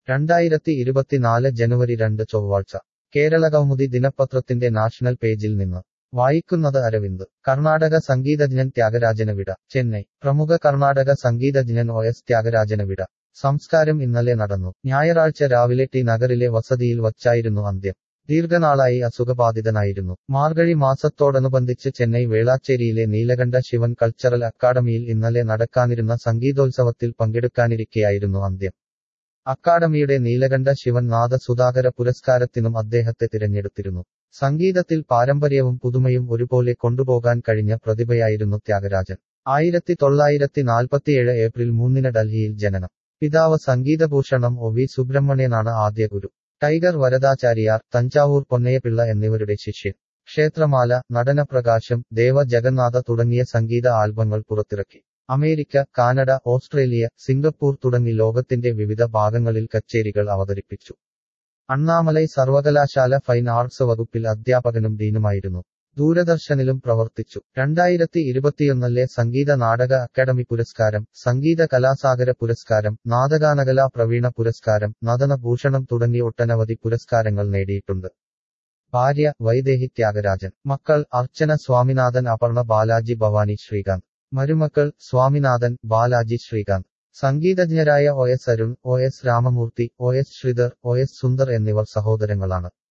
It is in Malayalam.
രണ്ടായിരത്തി ഇരുപത്തിനാല് ജനുവരി രണ്ട് ചൊവ്വാഴ്ച കേരള കൗമുദി ദിനപത്രത്തിന്റെ നാഷണൽ പേജിൽ നിന്ന് വായിക്കുന്നത് അരവിന്ദ് കർണാടക സംഗീതജ്ഞൻ ത്യാഗരാജന് വിട ചെന്നൈ പ്രമുഖ കർണാടക സംഗീതജ്ഞൻ ഒ എസ് ത്യാഗരാജന് വിട സംസ്കാരം ഇന്നലെ നടന്നു ഞായറാഴ്ച രാവിലെ ടി നഗറിലെ വസതിയിൽ വച്ചായിരുന്നു അന്ത്യം ദീർഘനാളായി അസുഖബാധിതനായിരുന്നു മാർഗഴി മാസത്തോടനുബന്ധിച്ച് ചെന്നൈ വേളാച്ചേരിയിലെ നീലകണ്ഠ ശിവൻ കൾച്ചറൽ അക്കാദമിയിൽ ഇന്നലെ നടക്കാനിരുന്ന സംഗീതോത്സവത്തിൽ പങ്കെടുക്കാനിരിക്കെയായിരുന്നു അന്ത്യം അക്കാദമിയുടെ നീലകണ്ഠ ശിവൻ നാദ സുധാകര പുരസ്കാരത്തിനും അദ്ദേഹത്തെ തിരഞ്ഞെടുത്തിരുന്നു സംഗീതത്തിൽ പാരമ്പര്യവും പുതുമയും ഒരുപോലെ കൊണ്ടുപോകാൻ കഴിഞ്ഞ പ്രതിഭയായിരുന്നു ത്യാഗരാജൻ ആയിരത്തി തൊള്ളായിരത്തി നാൽപ്പത്തിയേഴ് ഏപ്രിൽ മൂന്നിന് ഡൽഹിയിൽ ജനനം പിതാവ് സംഗീതഭൂഷണം ഒ വി സുബ്രഹ്മണ്യനാണ് ആദ്യ ഗുരു ടൈഗർ വരദാചാരിയാർ തഞ്ചാവൂർ പൊന്നയപിള്ള എന്നിവരുടെ ശിഷ്യൻ ക്ഷേത്രമാല നടനപ്രകാശം ദേവ ജഗന്നാഥ തുടങ്ങിയ സംഗീത ആൽബങ്ങൾ പുറത്തിറക്കി അമേരിക്ക കാനഡ ഓസ്ട്രേലിയ സിംഗപ്പൂർ തുടങ്ങി ലോകത്തിന്റെ വിവിധ ഭാഗങ്ങളിൽ കച്ചേരികൾ അവതരിപ്പിച്ചു അണ്ണാമലൈ സർവകലാശാല ഫൈൻ ആർട്സ് വകുപ്പിൽ അധ്യാപകനും ഡീനുമായിരുന്നു ദൂരദർശനിലും പ്രവർത്തിച്ചു രണ്ടായിരത്തി ഇരുപത്തിയൊന്നിലെ സംഗീത നാടക അക്കാദമി പുരസ്കാരം സംഗീത കലാസാഗര പുരസ്കാരം നാദഗാനകലാ പ്രവീണ പുരസ്കാരം നദനഭൂഷണം തുടങ്ങി ഒട്ടനവധി പുരസ്കാരങ്ങൾ നേടിയിട്ടുണ്ട് ഭാര്യ വൈദേഹി ത്യാഗരാജൻ മക്കൾ അർച്ചന സ്വാമിനാഥൻ അപർണ ബാലാജി ഭവാനി ശ്രീകാന്ത് മരുമക്കൾ സ്വാമിനാഥൻ ബാലാജി ശ്രീകാന്ത് സംഗീതജ്ഞരായ O S Arun O S Ramamurthy O S Sridhar O S Sundar എന്നിവർ സഹോദരങ്ങളാണ്